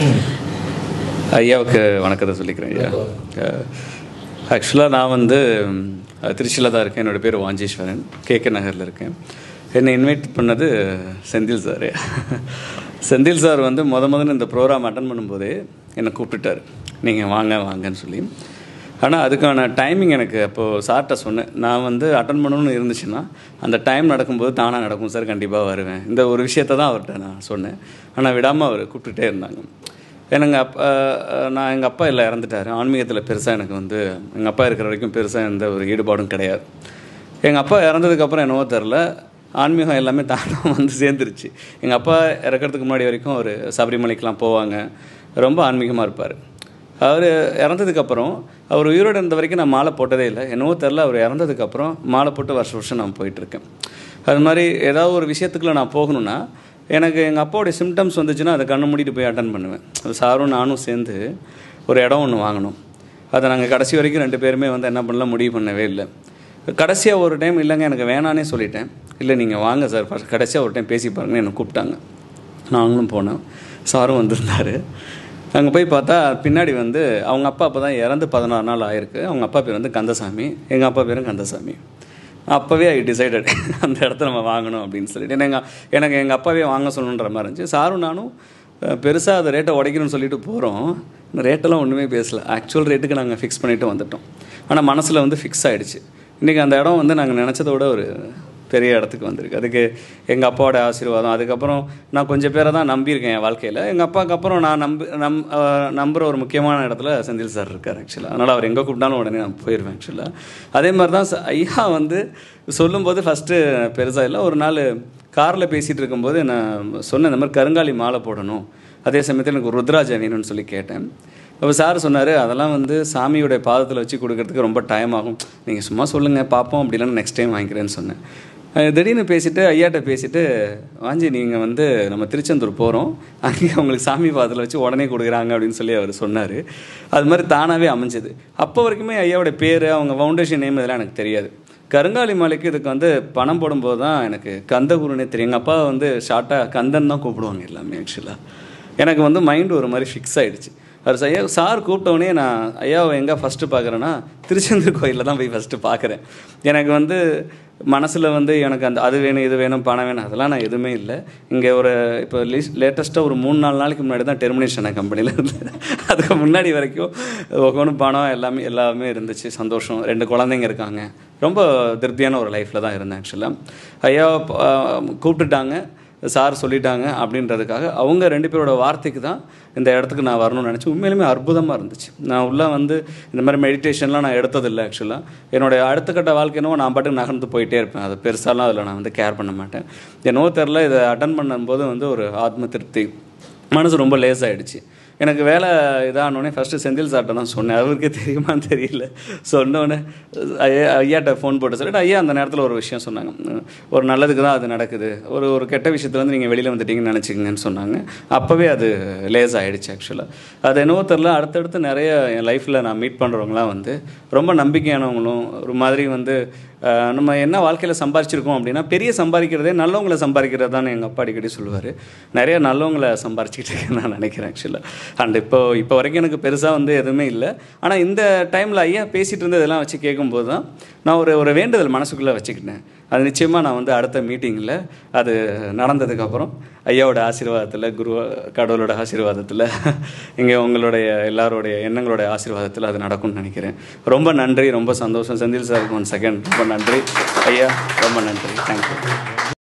ஐயாவுக்கு வணக்கத்தை சொல்லிக்கிறேன் ஐயா ஆக்சுவலாக நான் வந்து திருச்சியில் தான் இருக்கேன் என்னோடய பேர் வாஞ்சேஸ்வரன் கேகே நகரில் இருக்கேன் என்னை இன்வைட் பண்ணது செந்தில் சார் செந்தில் சார் வந்து முத முதல்ல இந்த ப்ரோக்ராம் அட்டன் பண்ணும்போதே என்னை கூப்பிட்டுட்டார் நீங்கள் வாங்க வாங்கன்னு சொல்லி ஆனால் அதுக்கான டைமிங் எனக்கு அப்போது சார்கிட்ட சொன்னேன் நான் வந்து அட்டன் பண்ணணும்னு இருந்துச்சுன்னா அந்த டைம் நடக்கும்போது தானாக நடக்கும் சார் கண்டிப்பாக வருவேன் இந்த ஒரு விஷயத்தை தான் அவர்கிட்ட நான் சொன்னேன் ஆனால் விடாமல் அவர் கூப்பிட்டுட்டே இருந்தாங்க எனக்கு அப்பா நான் எங்கள் அப்பா இல்லை இறந்துட்டார் ஆன்மீகத்தில் பெருசாக எனக்கு வந்து எங்கள் அப்பா இருக்கிற வரைக்கும் பெருசாக எந்த ஒரு ஈடுபாடும் கிடையாது எங்கள் அப்பா இறந்ததுக்கப்புறம் என்னவோ தெரில ஆன்மீகம் எல்லாமே தானாக வந்து சேர்ந்துருச்சு எங்கள் அப்பா இறக்கிறதுக்கு முன்னாடி வரைக்கும் அவர் சபரிமலைக்கெலாம் போவாங்க ரொம்ப ஆன்மீகமாக இருப்பார் அவர் இறந்ததுக்கப்புறம் அவர் உயிரோடு இருந்த வரைக்கும் நான் மாலை போட்டதே இல்லை என்னவோ தெரில அவர் இறந்ததுக்கப்புறம் மாலை போட்டு வருஷம் வருஷம் நான் போயிட்டுருக்கேன் அது மாதிரி ஏதாவது ஒரு விஷயத்துக்குள்ள நான் போகணுன்னா எனக்கு எங்கள் அப்பாவுடைய சிம்டம்ஸ் வந்துச்சுன்னா அதை கண்ணு மூடிட்டு போய் அட்டன் பண்ணுவேன் அது சாரும் நானும் சேர்ந்து ஒரு இடம் ஒன்று வாங்கினோம் அதை நாங்கள் கடைசி வரைக்கும் ரெண்டு பேருமே வந்து என்ன பண்ணலாம் முடிவு பண்ணவே இல்லை கடைசியாக ஒரு டைம் இல்லைங்க எனக்கு வேணானே சொல்லிட்டேன் இல்லை நீங்கள் வாங்க சார் ஃபஸ்ட் கடைசியாக ஒரு டைம் பேசி பாருங்கன்னு என்னை கூப்பிட்டாங்க நாங்களும் போனோம் சாரும் வந்திருந்தார் அங்கே போய் பார்த்தா பின்னாடி வந்து அவங்க அப்பா அப்போ தான் இறந்து பதினாறு நாள் ஆயிருக்கு அவங்க அப்பா பேர் வந்து கந்தசாமி எங்கள் அப்பா பேரும் கந்தசாமி அப்போவே ஐ டிசைடட் அந்த இடத்த நம்ம வாங்கணும் அப்படின்னு சொல்லிட்டு ஏன்னா எங்கள் எனக்கு எங்கள் அப்பாவே வாங்க சொல்லணுன்ற மாதிரி இருந்துச்சு சாரும் நானும் பெருசாக அதை ரேட்டை உடைக்கணும்னு சொல்லிட்டு போகிறோம் இந்த ரேட்டெல்லாம் ஒன்றுமே பேசலை ஆக்சுவல் ரேட்டுக்கு நாங்கள் ஃபிக்ஸ் பண்ணிவிட்டு வந்துட்டோம் ஆனால் மனசில் வந்து ஃபிக்ஸ் ஆகிடுச்சு இன்றைக்கி அந்த இடம் வந்து நாங்கள் நினச்சதை விட ஒரு பெரிய இடத்துக்கு வந்திருக்கு அதுக்கு எங்கள் அப்பாவோட ஆசீர்வாதம் அதுக்கப்புறம் நான் கொஞ்சம் பேரை தான் நம்பியிருக்கேன் என் வாழ்க்கையில் எங்கள் அப்பாவுக்கு அப்புறம் நான் நம்பி நம் நம்புகிற ஒரு முக்கியமான இடத்துல செந்தில் சார் இருக்கார் ஆக்சுவலாக அதனால் அவர் எங்கே கூப்பிட்டாலும் உடனே நான் போயிடுவேன் ஆக்சுவலாக அதே மாதிரி தான் ஐயா வந்து சொல்லும்போது ஃபஸ்ட்டு பெருசாக இல்லை ஒரு நாள் காரில் பேசிகிட்டு இருக்கும்போது நான் சொன்னேன் இந்த மாதிரி கருங்காலி மாலை போடணும் அதே சமயத்தில் எனக்கு ருத்ராஜ் அணியணும்னு சொல்லி கேட்டேன் அப்போ சார் சொன்னார் அதெல்லாம் வந்து சாமியோடைய பாதத்தில் வச்சு கொடுக்கறதுக்கு ரொம்ப டைம் ஆகும் நீங்கள் சும்மா சொல்லுங்கள் பார்ப்போம் அப்படி இல்லைன்னா நெக்ஸ்ட் டைம் வாங்கிக்கிறேன்னு சொன்னேன் திடீர்னு பேசிவிட்டு ஐயாட்ட பேசிவிட்டு வாஞ்சி நீங்கள் வந்து நம்ம திருச்செந்தூர் போகிறோம் அங்கே உங்களுக்கு சாமி பாதத்தில் வச்சு உடனே கொடுக்குறாங்க அப்படின்னு சொல்லி அவர் சொன்னார் அது மாதிரி தானாகவே அமைஞ்சது அப்போ வரைக்குமே ஐயாவோட பேர் அவங்க ஃபவுண்டேஷன் நேம் இதெல்லாம் எனக்கு தெரியாது கருங்காலி மலைக்கு இதுக்கு வந்து பணம் போடும்போது தான் எனக்கு கந்தகுருனே தெரியும் எங்கள் அப்பா வந்து ஷார்ட்டாக கந்தன் தான் கூப்பிடுவாங்க எல்லாமே ஆக்சுவலாக எனக்கு வந்து மைண்டு ஒரு மாதிரி ஃபிக்ஸ் ஆகிடுச்சு அவர் ஐயா சார் கூப்பிட்டவொடனே நான் ஐயாவை எங்கே ஃபஸ்ட்டு பார்க்குறேன்னா திருச்செந்தூர் கோயிலில் தான் போய் ஃபஸ்ட்டு பார்க்குறேன் எனக்கு வந்து மனசில் வந்து எனக்கு அந்த அது வேணும் இது வேணும் பணம் வேணும் அதெல்லாம் நான் எதுவுமே இல்லை இங்கே ஒரு இப்போ லீஸ் லேட்டஸ்ட்டாக ஒரு மூணு நாலு நாளைக்கு முன்னாடி தான் டெர்மினேஷன் ஆன கம்பெனியில் இருந்து அதுக்கு முன்னாடி வரைக்கும் ஒவ்வொன்றும் பணம் எல்லாமே எல்லாமே இருந்துச்சு சந்தோஷம் ரெண்டு குழந்தைங்க இருக்காங்க ரொம்ப திருப்தியான ஒரு லைஃப்பில் தான் இருந்தேன் ஆக்சுவலாக ஐயா கூப்பிட்டுட்டாங்க சார் சொல்லிட்டாங்க அப்படின்றதுக்காக அவங்க ரெண்டு பேரோட வார்த்தைக்கு தான் இந்த இடத்துக்கு நான் வரணும்னு நினச்சி உண்மையிலுமே அற்புதமாக இருந்துச்சு நான் உள்ளே வந்து இந்த மாதிரி மெடிடேஷன்லாம் நான் எடுத்ததில்லை ஆக்சுவலாக என்னுடைய அடுத்த கட்ட வாழ்க்கை என்னவோ நான் பாட்டுக்கு நகர்ந்து போயிட்டே இருப்பேன் அது பெருசாலாம் அதில் நான் வந்து கேர் பண்ண மாட்டேன் என்னவோ தெரில இதை அட்டன் பண்ணும்போது வந்து ஒரு ஆத்ம திருப்தி மனசு ரொம்ப லேஸ் ஆகிடுச்சு எனக்கு வேலை இதானோடனே ஃபஸ்ட்டு செந்தில் சார்கிட்ட தான் சொன்னேன் அவருக்கே தெரியுமான்னு தெரியல சொன்னோடனே ஐயா ஐயாட்ட ஃபோன் போட்டு சொல்லிட்டு ஐயா அந்த நேரத்தில் ஒரு விஷயம் சொன்னாங்க ஒரு நல்லதுக்கு தான் அது நடக்குது ஒரு ஒரு கெட்ட விஷயத்துலேருந்து நீங்கள் வெளியில் வந்துட்டீங்கன்னு நினச்சிக்கங்கன்னு சொன்னாங்க அப்போவே அது லேஸ் ஆகிடுச்சு ஆக்சுவலாக அது என்னவோ தெரில அடுத்தடுத்து நிறைய என் லைஃப்பில் நான் மீட் பண்ணுறவங்களாம் வந்து ரொம்ப நம்பிக்கையானவங்களும் ஒரு மாதிரி வந்து நம்ம என்ன வாழ்க்கையில் சம்பாரிச்சிருக்கோம் அப்படின்னா பெரிய சம்பாதிக்கிறதே நல்லவங்களை சம்பாதிக்கிறது தான் எங்கள் அப்பா அடிக்கடி சொல்லுவார் நிறைய நல்லவங்களை சம்பாரிச்சிக்கிட்டு இருக்கேன் நான் நினைக்கிறேன் ஆக்சுவலாக அண்ட் இப்போ இப்போ வரைக்கும் எனக்கு பெருசாக வந்து எதுவுமே இல்லை ஆனால் இந்த டைமில் ஐயா பேசிகிட்டு இருந்தது இதெல்லாம் வச்சு கேட்கும்போது தான் நான் ஒரு ஒரு வேண்டுதல் மனசுக்குள்ளே வச்சுக்கிட்டேன் அது நிச்சயமாக நான் வந்து அடுத்த மீட்டிங்கில் அது நடந்ததுக்கப்புறம் ஐயாவோட ஆசீர்வாதத்தில் குரு கடவுளோட ஆசீர்வாதத்தில் இங்கே உங்களுடைய எல்லாருடைய எண்ணங்களுடைய ஆசீர்வாதத்தில் அது நடக்கும்னு நினைக்கிறேன் ரொம்ப நன்றி ரொம்ப சந்தோஷம் செந்தில் சாருக்கு ஒன் செகண்ட் ரொம்ப நன்றி ஐயா ரொம்ப நன்றி தேங்க்யூ